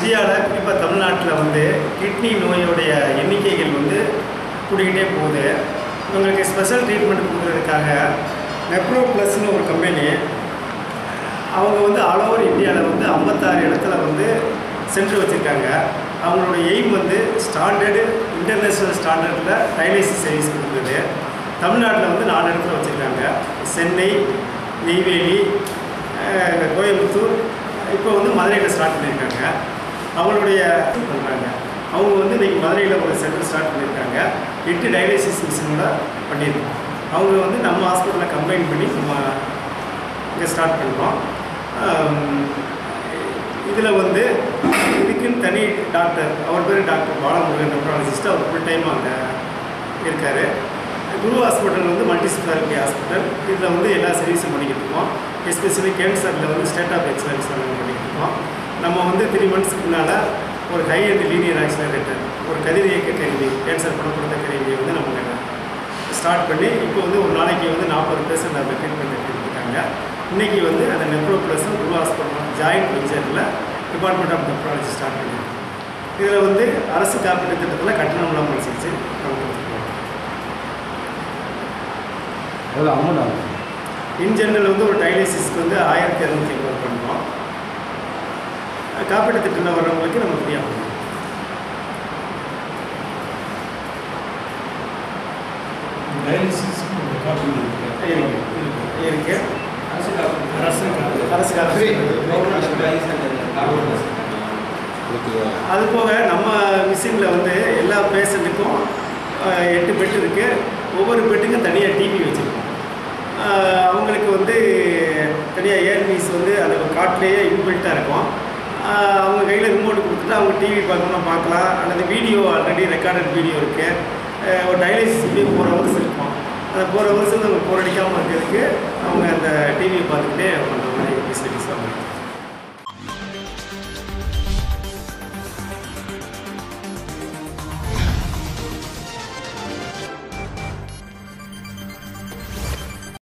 இந்தியாவில் குறிப்பாக தமிழ்நாட்டில் வந்து கிட்னி நோயோடைய எண்ணிக்கைகள் வந்து கூடிக்கிட்டே போகுது இவங்களுக்கு ஸ்பெஷல் ட்ரீட்மெண்ட் கொடுக்குறதுக்காக நெப்ரோ ப்ளஸ்னு ஒரு கம்பெனி அவங்க வந்து ஆல் ஓவர் இந்தியாவில் வந்து ஐம்பத்தாறு இடத்துல வந்து சென்டர் வச்சுருக்காங்க அவங்களோட எய்ம் வந்து ஸ்டாண்டர்டு இன்டர்நேஷ்னல் ஸ்டாண்டர்டில் டயலிசிஸ் சர்வீஸ் கொடுக்குறது தமிழ்நாட்டில் வந்து நாலு இடத்துல வச்சுருக்காங்க சென்னை நெய்வேலி அஹ், கோயம்புத்தூர் இப்போ வந்து மதுரையில் ஸ்டார்ட் பண்ணியிருக்காங்க அவங்களுடைய பண்ணுறாங்க அவங்க வந்து இன்றைக்கி மதுரையில் ஒரு சென்டர் ஸ்டார்ட் பண்ணியிருக்காங்க எட்டு டயலிசிஸ் மிஷினோட பண்ணியிருக்கோம் அவங்க வந்து நம்ம ஹாஸ்பிட்டலில் கம்பைன் பண்ணி நம்ம இங்கே ஸ்டார்ட் பண்ணுறோம் இதில் வந்து இதுக்குன்னு தனி டாக்டர் அவர் பேர் டாக்டர் பாலமுருகன் நெப்ராலஜிஸ்ட் அவர் ஃபுல் டைம் அங்கே இருக்கார் குரு ஹாஸ்பிட்டல் வந்து மல்டி ஸ்பெஷாலிட்டி ஹாஸ்பிட்டல் இதில் வந்து எல்லா சர்வீஸும் பண்ணிக்கிட்டு இருக்கோம் எஸ்பெஷலி கேன்சரில் வந்து ஸ்டேட் ஆஃப் எக்ஸலன்ஸ் நம்ம பண்ணிக்கிட்டு இருக்கோம் நம்ம வந்து த்ரீ மந்த்ஸ்க்கு முன்னால் ஒரு ஹை அண்ட் லீனியர் ஆக்சிலரேட்டர் ஒரு கதிரியக்க கருவி கேன்சர் குணப்படுத்த கருவியை வந்து நம்ம ஸ்டார்ட் பண்ணி இப்போ வந்து ஒரு நாளைக்கு வந்து நாற்பது பேர்சன்ட் அதில் ட்ரீட்மெண்ட் எடுத்துட்டு இருக்காங்க இன்றைக்கி வந்து அந்த நெப்ரோ ப்ளஸும் குரு ஹாஸ்பிட்டல் ஜாயிண்ட் வெஞ்சரில் டிபார்ட்மெண்ட் ஆஃப் நெப்ராலஜி ஸ்டார்ட் பண்ணியிருக்கோம் இதில் வந்து அரசு காப்பீட்டு திட்டத்தில் கட்டணம் இல்லாமல் சிகிச்சை நம்ம கொடுத்துருக்கோம் எவ்வளோ அமௌண்ட் ஆகும் இன் ஜெனரல் வந்து ஒரு டயலிசிஸ்க்கு வந்து ஆயிரத்தி இரநூத்தி ஐம்பது பண்ணுறோம் காப்பீட்டு திட்டத்தில் வர்றவங்களுக்கு நம்ம ஃப்ரீயாக பண்ணுறோம் டயாலிசிஸ் காப்பீடு இருக்கு இருக்கு இருக்கு அரசு காப்பீடு அரசு காப்பீடு. அரசு காப்பீடு. அது போக நம்ம மிஷினில் வந்து எல்லா பேஷண்ட்டுக்கும் எட்டு பெட் இருக்குது ஒவ்வொரு பெட்டுக்கும் தனியாக டிவி வச்சுருக்கோம் அவங்களுக்கு வந்து தனியாக ஏர்பீஸ் வந்து அந்த காட்டிலேயே இன்பில்ட்டாக இருக்கும் ஆஹ் அவங்க கையில் ரிமோட் கொடுத்துட்டு அவங்க டிவி பார்க்கணும்னா பார்க்கலாம் அல்லது வீடியோ ஆல்ரெடி ரெக்கார்டட் வீடியோ இருக்குது ஒரு டயலிசிஸ் வீடியோ போகிற வருஷம் இருக்கும் அந்த போகிற வருஷம் நம்ம போர் அடிக்காமல் இருக்கிறதுக்கு அவங்க அந்த டிவியை பார்த்துக்கிட்டே பண்ணுற மாதிரி ஃபெசிலிட்டிஸ் அவங்க